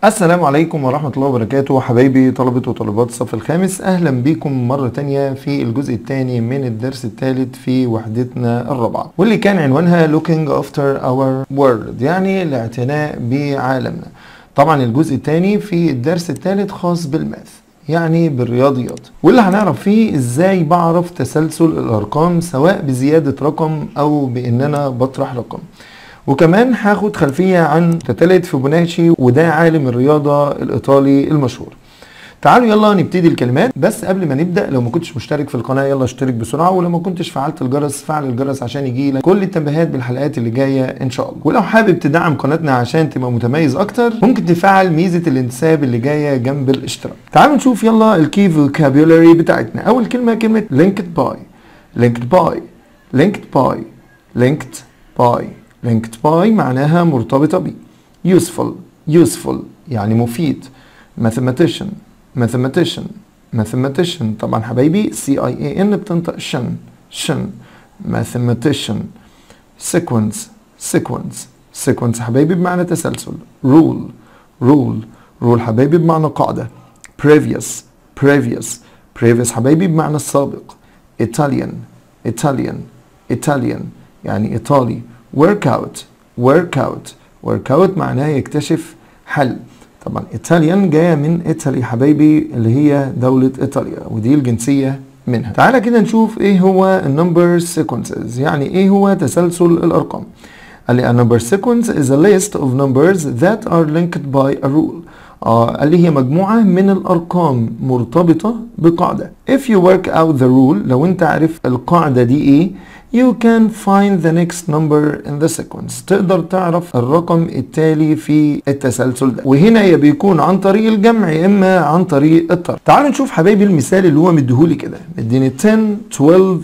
السلام عليكم ورحمة الله وبركاته حبايبي طلبة وطالبات الصف الخامس أهلا بكم مرة تانية في الجزء الثاني من الدرس الثالث في وحدتنا الرابعة واللي كان عنوانها Looking After Our World يعني الاعتناء بعالمنا طبعا الجزء الثاني في الدرس الثالث خاص بالماث يعني بالرياضيات واللي هنعرف فيه ازاي بعرف تسلسل الارقام سواء بزيادة رقم او بان انا بطرح رقم وكمان هاخد خلفية عن تتالت فيبوناتشي وده عالم الرياضة الإيطالي المشهور تعالوا يلا نبتدي الكلمات بس قبل ما نبدا لو ما كنتش مشترك في القناه يلا اشترك بسرعه ولو ما كنتش فعلت الجرس فعل الجرس عشان يجي لك كل التنبيهات بالحلقات اللي جايه ان شاء الله ولو حابب تدعم قناتنا عشان تبقى متميز اكتر ممكن تفعل ميزه الانتساب اللي جايه جنب الاشتراك تعالوا نشوف يلا الكي فوكابيولاري بتاعتنا اول كلمه كلمه linked by linked by linked by linked by linked by معناها مرتبطة ب useful useful يعني مفيد mathematician mathematician mathematician طبعا حبايبي C I A N بتنطق شن شن mathematician sequence sequence sequence حبايبي بمعنى تسلسل rule rule rule حبايبي بمعنى قاعدة previous previous previous حبايبي بمعنى السابق Italian Italian Italian يعني إيطالي workout workout workout معناه يكتشف حل طبعا ايطاليان جايه من ايطالي حبايبي اللي هي دوله ايطاليا ودي الجنسيه منها تعالى كده نشوف ايه هو النمبر sequences يعني ايه هو تسلسل الارقام قال لي a number sequence is a list of numbers that are linked by a rule آه قال لي هي مجموعة من الأرقام مرتبطة بقاعدة if you work out the rule لو أنت عارف القاعدة دي إيه you can find the next number in the sequence تقدر تعرف الرقم التالي في التسلسل ده وهنا يا بيكون عن طريق الجمع يا اما عن طريق الطرح تعالوا نشوف حبايبي المثال اللي هو مديهولي كده مديني 10 12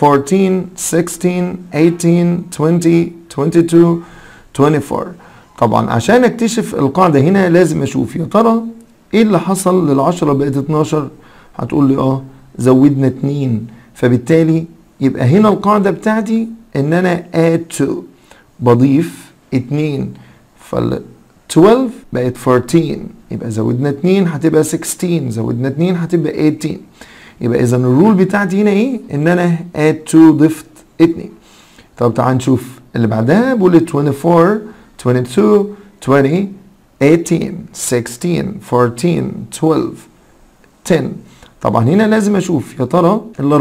14 16 18 20 22 24 طبعا عشان اكتشف القاعده هنا لازم اشوف يا ترى ايه اللي حصل للعشرة بقت 12 هتقول لي اه زودنا 2 فبالتالي يبقى هنا القاعدة بتاعتي ان انا add 2 بضيف 2 فال 12 بقت 14 يبقى زودنا 2 هتبقى 16 زودنا 2 هتبقى 18 يبقى اذا الرول بتاعتي هنا ايه ان انا add 2 ضفت 2 طب تعال نشوف اللي بعدها بقول 24 22 20 18 16 14 12 10 طبعا هنا لازم اشوف يا ترى ال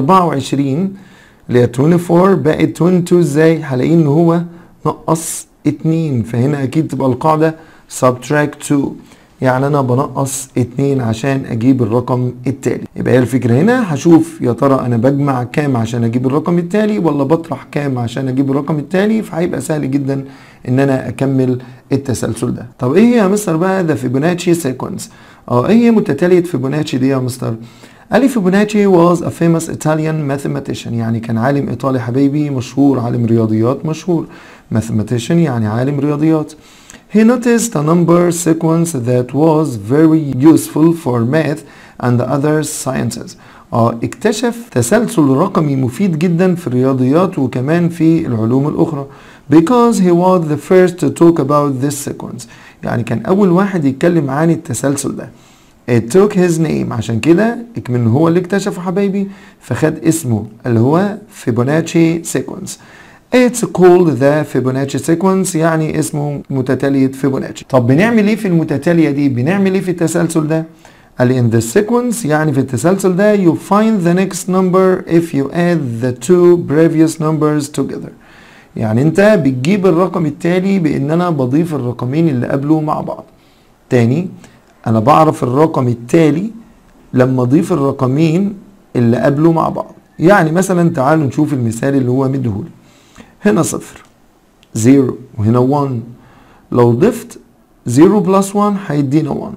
24 اللي هي 24 بقت 22 ازاي هلاقيه ان هو نقص 2 فهنا اكيد تبقى القاعده subtract 2 يعني انا بنقص 2 عشان اجيب الرقم التالي يبقى هي الفكره هنا هشوف يا ترى انا بجمع كام عشان اجيب الرقم التالي ولا بطرح كام عشان اجيب الرقم التالي فهيبقى سهل جدا ان انا اكمل التسلسل ده طب ايه هي يا مستر بقى ده فيبوناتشي سيكونس اه ايه هي متتاليه فيبوناتشي دي يا مستر قال لي فيبوناتشي was a famous Italian mathematician يعني كان عالم إيطالي حبايبي مشهور عالم رياضيات مشهور mathematician يعني عالم رياضيات He noticed a number sequence that was very useful for math and other sciences. آه اكتشف تسلسل رقمي مفيد جدا في الرياضيات وكمان في العلوم الأخرى because he was the first to talk about this sequence. يعني كان أول واحد يتكلم عن التسلسل ده. It took his name عشان كده اكمن هو اللي اكتشفه حبايبي فخد اسمه اللي هو فيبوناتشي سيكونس It's called the Fibonacci sequence يعني اسمه متتالية فيبوناتشي طب بنعمل ايه في المتتالية دي بنعمل ايه في التسلسل ده قال لي in the sequence يعني في التسلسل ده you find the next number if you add the two previous numbers together يعني انت بتجيب الرقم التالي بان انا بضيف الرقمين اللي قبله مع بعض تاني انا بعرف الرقم التالي لما اضيف الرقمين اللي قبله مع بعض يعني مثلا تعالوا نشوف المثال اللي هو مديهولي هنا صفر زيرو وهنا 1 لو ضفت 0 بلس 1 هيدينا 1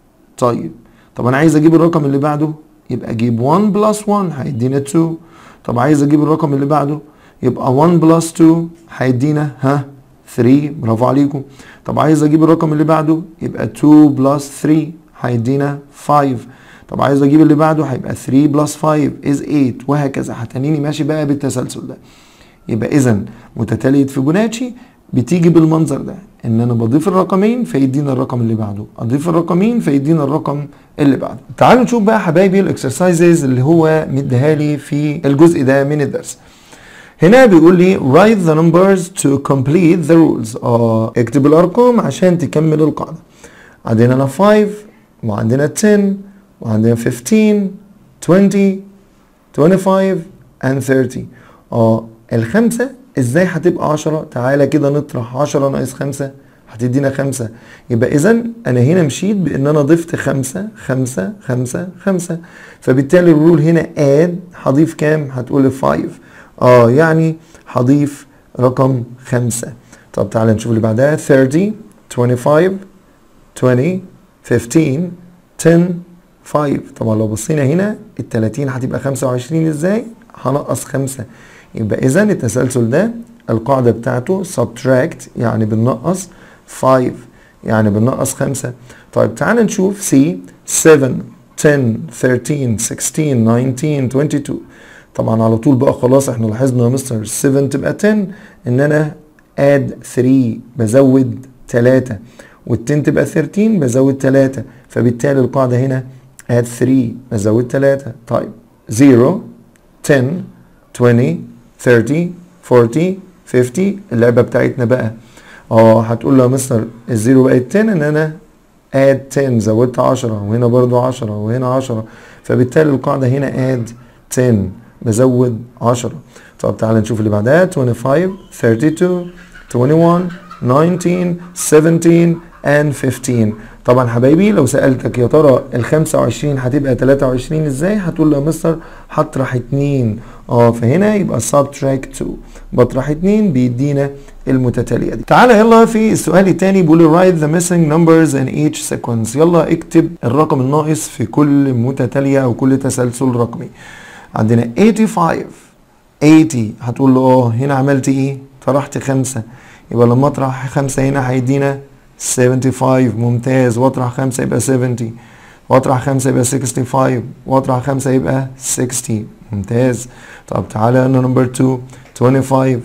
طيب طب انا عايز اجيب الرقم اللي بعده يبقى اجيب 1 بلس 1 هيدينا 2 طب عايز اجيب الرقم اللي بعده يبقى 1 بلس 2 هيدينا ها 3 برافو عليكم طب عايز اجيب الرقم اللي بعده يبقى 2 بلس 3 هيدينا 5 طب عايز اجيب اللي بعده هيبقى 3 بلس 5 is 8 وهكذا هتنيني ماشي بقى بالتسلسل ده يبقى اذا متتالية فيبوناتشي بتيجي بالمنظر ده ان انا بضيف الرقمين فيدينا الرقم اللي بعده اضيف الرقمين فيدينا الرقم اللي بعده تعالوا نشوف بقى حبايبي الاكسرسايزز اللي هو مديها لي في الجزء ده من الدرس هنا بيقول لي write the numbers to complete the rules اه اكتب الارقام عشان تكمل القاعده عندنا 5 وعندنا 10 وعندنا 15 20 25 and 30 اه الخمسه ازاي هتبقى 10 تعالى كده نطرح 10 ناقص 5 هتدينا 5 يبقى اذا انا هنا مشيت بان انا ضفت 5 5 5 5 فبالتالي الرول هنا اد هضيف كام هتقول 5 اه يعني هضيف رقم 5 طب تعالى نشوف اللي بعدها 30 25 20 15 10 5 طبعا لو بصينا هنا ال 30 هتبقى 25 ازاي هنقص 5 يبقى اذا التسلسل ده القاعده بتاعته subtract يعني بننقص 5 يعني بننقص 5 طيب تعال نشوف سي 7 10 13 16 19 22 طبعا على طول بقى خلاص احنا لاحظنا يا مستر 7 تبقى 10 ان انا اد 3 بزود 3 وال10 تبقى 13 بزود 3 فبالتالي القاعده هنا اد 3 بزود 3 طيب 0 10 20 30 40 50 اللعبه بتاعتنا بقى اه هتقول له يا مستر الزيرو بقت 10 ان انا اد 10 زودت 10 وهنا برضو 10 وهنا 10 فبالتالي القاعده هنا اد 10 بزود 10 طب تعالى نشوف اللي بعدها 25 32 21 19 17 and 15 طبعا حبايبي لو سألتك يا ترى ال 25 هتبقى 23 ازاي هتقول له يا مستر هطرح 2 اه فهنا يبقى subtract 2 بطرح 2 بيدينا المتتالية دي تعالى يلا في السؤال الثاني بيقول write the missing numbers in each sequence يلا اكتب الرقم الناقص في كل متتالية او كل تسلسل رقمي عندنا 85 80 هتقول له اه هنا عملت ايه طرحت خمسة يبقى لما اطرح خمسة هنا هيدينا 75 ممتاز واطرح خمسة يبقى 70 واطرح خمسة يبقى 65 واطرح خمسة يبقى 60 ممتاز طب تعالى انا نمبر 2 25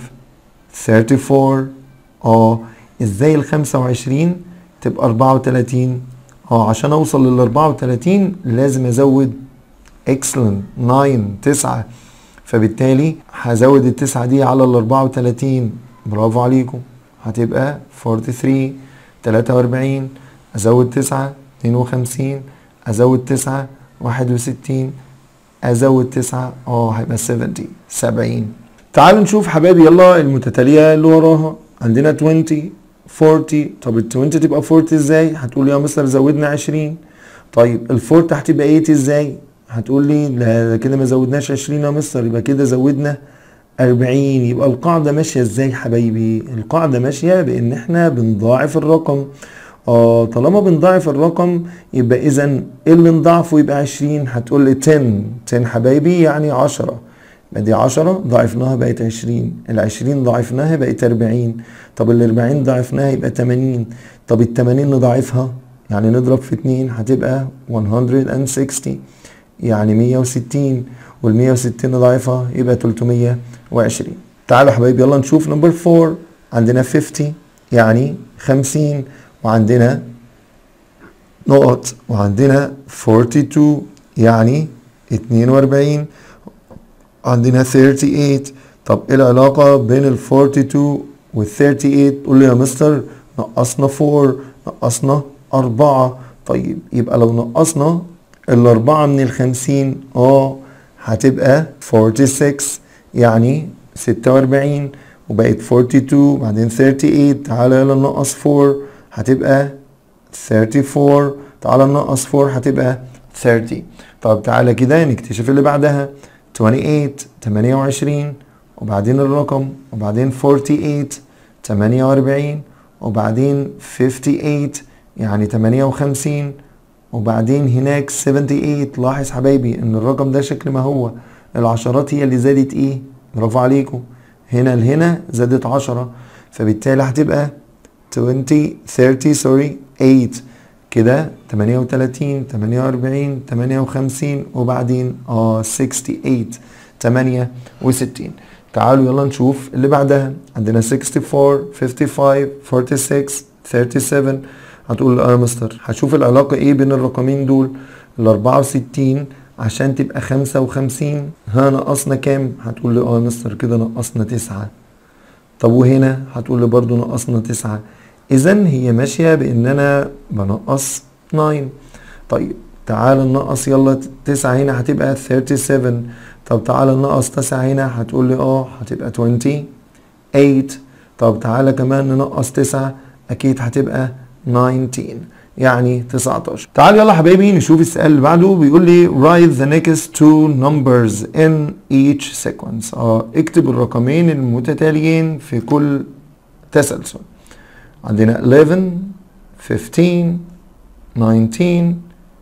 34 اه ازاي ال 25 تبقى 34 اه عشان اوصل لل 34 لازم ازود اكسلنت 9 9 فبالتالي هزود التسعة دي على ال 34 برافو عليكم هتبقى 43 43 ازود 9 52 ازود 9 61 ازود 9 اه هيبقى 70 70 تعالوا نشوف حبايبي يلا المتتالية اللي وراها عندنا 20 40 طب ال 20 تبقى 40 ازاي هتقول يا مستر زودنا 20 طيب ال 40 هتبقى 8 ازاي هتقول لي لا كده ما زودناش 20 يا مستر يبقى كده زودنا 40 يبقى القاعدة ماشية ازاي حبايبي القاعدة ماشية بان احنا بنضاعف الرقم اه طالما بنضاعف الرقم يبقى اذا ايه اللي نضاعفه يبقى 20 هتقول لي 10 10 حبايبي يعني 10 يبقى دي 10 ضاعفناها بقت 20 ال 20 ضاعفناها بقت 40 طب ال 40 ضاعفناها يبقى 80 طب ال 80 نضاعفها يعني نضرب في 2 هتبقى 160 يعني 160 وال 160 نضاعفها يبقى 320 تعالوا يا حبايبي يلا نشوف نمبر 4 عندنا 50 يعني 50 وعندنا نقط وعندنا 42 يعني 42 عندنا 38 طب ايه العلاقة بين ال 42 وال 38 تقول لي يا مستر نقصنا 4 نقصنا 4 طيب يبقى لو نقصنا الأربعة من الخمسين اه هتبقى 46 يعني 46 وبقت 42 بعدين 38 تعالى يلا نقص 4 هتبقى 34 تعالى نقص 4 هتبقى 30 طب تعالى كده نكتشف اللي بعدها 28 28 وبعدين الرقم وبعدين 48 48 وبعدين 58 يعني 58 وبعدين هناك 78 لاحظ حبايبي ان الرقم ده شكل ما هو العشرات هي اللي زادت ايه برافو عليكم هنا لهنا زادت 10 فبالتالي هتبقى 20 30 سوري 8 كده 38 48 58 وبعدين اه 68 68 تعالوا يلا نشوف اللي بعدها عندنا 64 55 46 37 هتقول له اه يا مستر هشوف العلاقة ايه بين الرقمين دول ال 64 عشان تبقى 55 ها نقصنا كام هتقول لي اه يا مستر كده نقصنا 9 طب وهنا هتقول لي برضو نقصنا 9 اذا هي ماشية بان انا بنقص 9 طيب تعال ننقص يلا 9 هنا هتبقى 37 طب تعال ننقص 9 هنا هتقول لي اه هتبقى 28 طب تعالى كمان ننقص 9 اكيد هتبقى 19 يعني 19 تعال يلا حبايبي نشوف السؤال اللي بعده بيقول لي write the next two numbers in each sequence اه اكتب الرقمين المتتاليين في كل تسلسل عندنا 11 15 19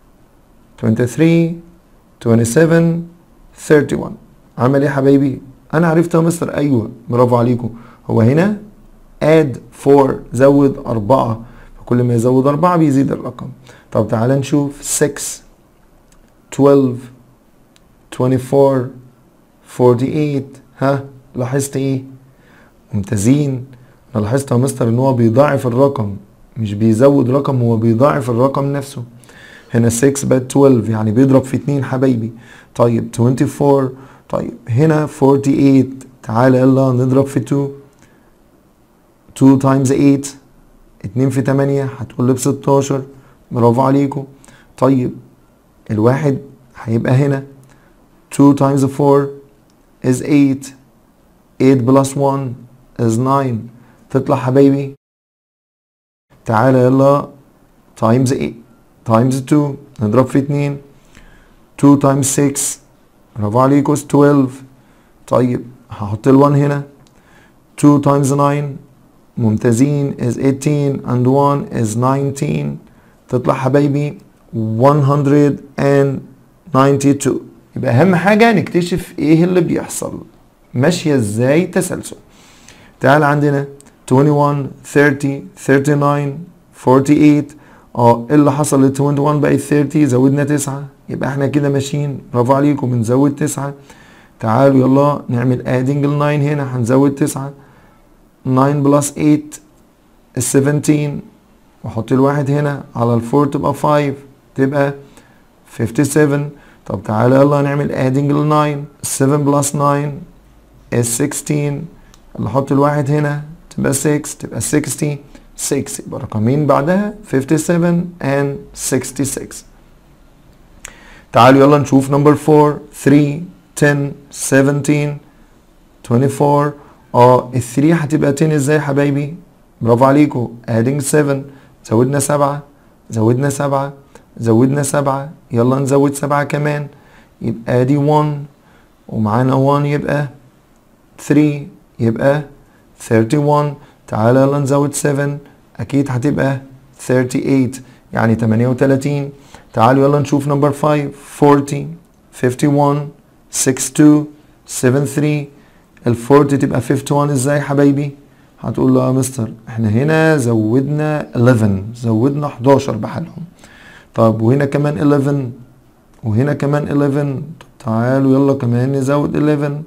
23 27 31 عمل ايه يا حبايبي انا عرفت يا مستر ايوه برافو عليكم هو هنا add 4 زود 4 فكل ما يزود 4 بيزيد الرقم طب تعالى نشوف 6 12 24 48 ها لاحظت ايه ممتازين انا لاحظت يا مستر ان هو بيضاعف الرقم مش بيزود رقم هو بيضاعف الرقم نفسه هنا 6 بقت 12 يعني بيضرب في 2 حبايبي طيب 24 طيب هنا 48 تعالى يلا نضرب في 2 2 times 8 2 في 8 هتقول لي ب 16 برافو عليكم طيب الواحد هيبقى هنا 2 times 4 is 8 8 plus 1 is 9 تطلع حبايبي تعالى يلا times 8 times 2 نضرب في 2 2 times 6 برافو عليكم 12 طيب هحط ال 1 هنا 2 times 9 ممتازين is 18 and 1 is 19 تطلع حبايبي 192 يبقى اهم حاجة نكتشف ايه اللي بيحصل ماشية ازاي تسلسل تعال عندنا 21 30 39 48 اه ايه اللي حصل ل 21 بقت 30 زودنا 9 يبقى احنا كده ماشيين برافو عليكم بنزود 9 تعالوا يلا نعمل ادنج ال 9 هنا هنزود 9 9 بلس 8 is 17 واحط الواحد هنا على الفور تبقى 5 تبقى 57 طب تعالى يلا نعمل ادنج ال 9 7 بلس 9 is 16 اللي احط الواحد هنا تبقى 6 تبقى 60 6 يبقى رقمين بعدها 57 and 66 تعالوا يلا نشوف نمبر 4 3 10 17 24 اه ال 3 هتبقى 10 ازاي يا حبايبي برافو عليكم adding 7 زودنا 7 زودنا 7 زودنا 7 يلا نزود 7 كمان يبقى دي 1 ومعانا 1 يبقى 3 يبقى 31 تعالى يلا نزود 7 اكيد هتبقى 38 يعني 38 تعالوا يلا نشوف نمبر 5 40 51 62 73 ال 40 تبقى 51 ازاي يا حبايبي هتقول له يا مستر احنا هنا زودنا 11 زودنا 11 بحالهم طب وهنا كمان 11 وهنا كمان 11 طب تعالوا يلا كمان نزود 11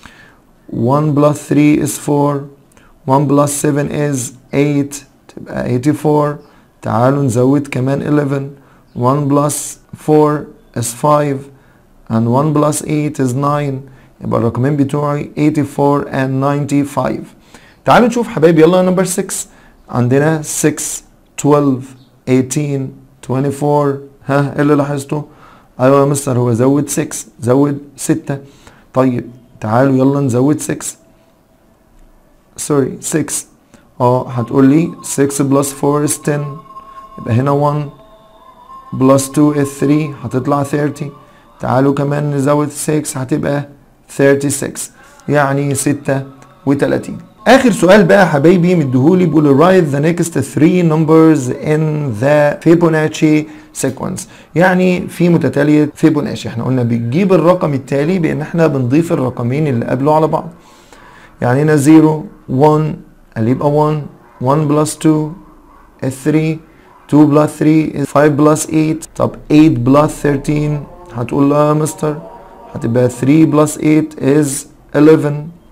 1 plus 3 is 4 1 plus 7 is 8 تبقى 84 تعالوا نزود كمان 11 1 plus 4 is 5 and 1 plus 8 is 9 يبقى الرقمين بتوعي 84 and 95 تعالوا نشوف حبايبي يلا نمبر 6 عندنا 6 12 18 24 ها ايه اللي لاحظته ايوه يا مستر هو زود 6 زود 6 طيب تعالوا يلا نزود 6 سوري 6 اه هتقول لي 6 بلس 4 is 10 يبقى هنا 1 بلس 2 is 3 هتطلع 30 تعالوا كمان نزود 6 هتبقى 36 يعني 36 اخر سؤال بقى حبايبي مديهولي بيقول write the next three numbers in the Fibonacci sequence يعني في متتالية فيبوناشي احنا قلنا بتجيب الرقم التالي بان احنا بنضيف الرقمين اللي قبله على بعض يعني هنا 0 1 اللي يبقى 1 1 بلس 2 is 3 2 بلس 3 is 5 بلس 8 طب 8 بلس 13 هتقول له يا مستر هتبقى 3 بلس 8 is 11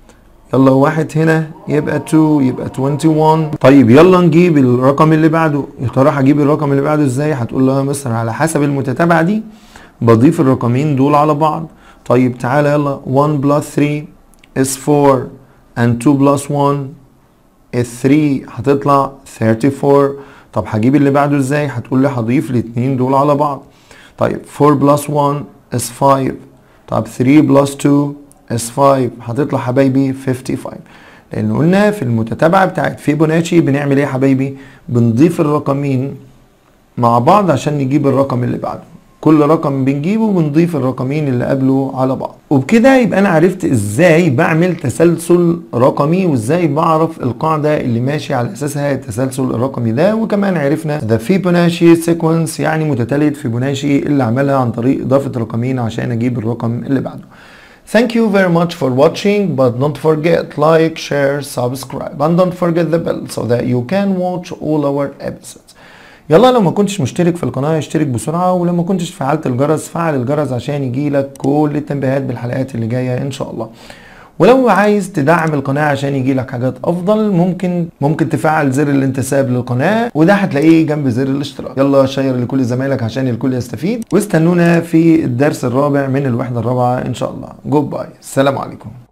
يلا واحد هنا يبقى 2 يبقى 21 طيب يلا نجيب الرقم اللي بعده يا ترى هجيب الرقم اللي بعده ازاي هتقول له يا مستر على حسب المتتابعه دي بضيف الرقمين دول على بعض طيب تعالى يلا 1 plus 3 is 4 and 2 plus 1 is 3 هتطلع 34 طب هجيب اللي بعده ازاي هتقول لي هضيف الاتنين دول على بعض طيب 4 plus 1 is 5 طب 3 plus 2 is 5 هتطلع حبايبي 55 لان قلنا في المتتابعه بتاعت فيبوناتشي بنعمل ايه يا حبايبي بنضيف الرقمين مع بعض عشان نجيب الرقم اللي بعده كل رقم بنجيبه بنضيف الرقمين اللي قبله على بعض وبكده يبقى انا عرفت ازاي بعمل تسلسل رقمي وازاي بعرف القاعدة اللي ماشي على اساسها التسلسل الرقمي ده وكمان عرفنا ذا فيبوناشي سيكونس يعني متتالية فيبوناشي اللي عملها عن طريق اضافة رقمين عشان اجيب الرقم اللي بعده Thank you very much for watching but don't forget like, share, subscribe and don't forget the bell so that you can watch all our episodes يلا لو ما كنتش مشترك في القناة اشترك بسرعة ولو ما كنتش فعلت الجرس فعل الجرس عشان يجيلك كل التنبيهات بالحلقات اللي جاية ان شاء الله ولو عايز تدعم القناة عشان يجيلك حاجات افضل ممكن ممكن تفعل زر الانتساب للقناة وده هتلاقيه جنب زر الاشتراك يلا شير لكل زمايلك عشان الكل يستفيد واستنونا في الدرس الرابع من الوحدة الرابعة ان شاء الله جود باي السلام عليكم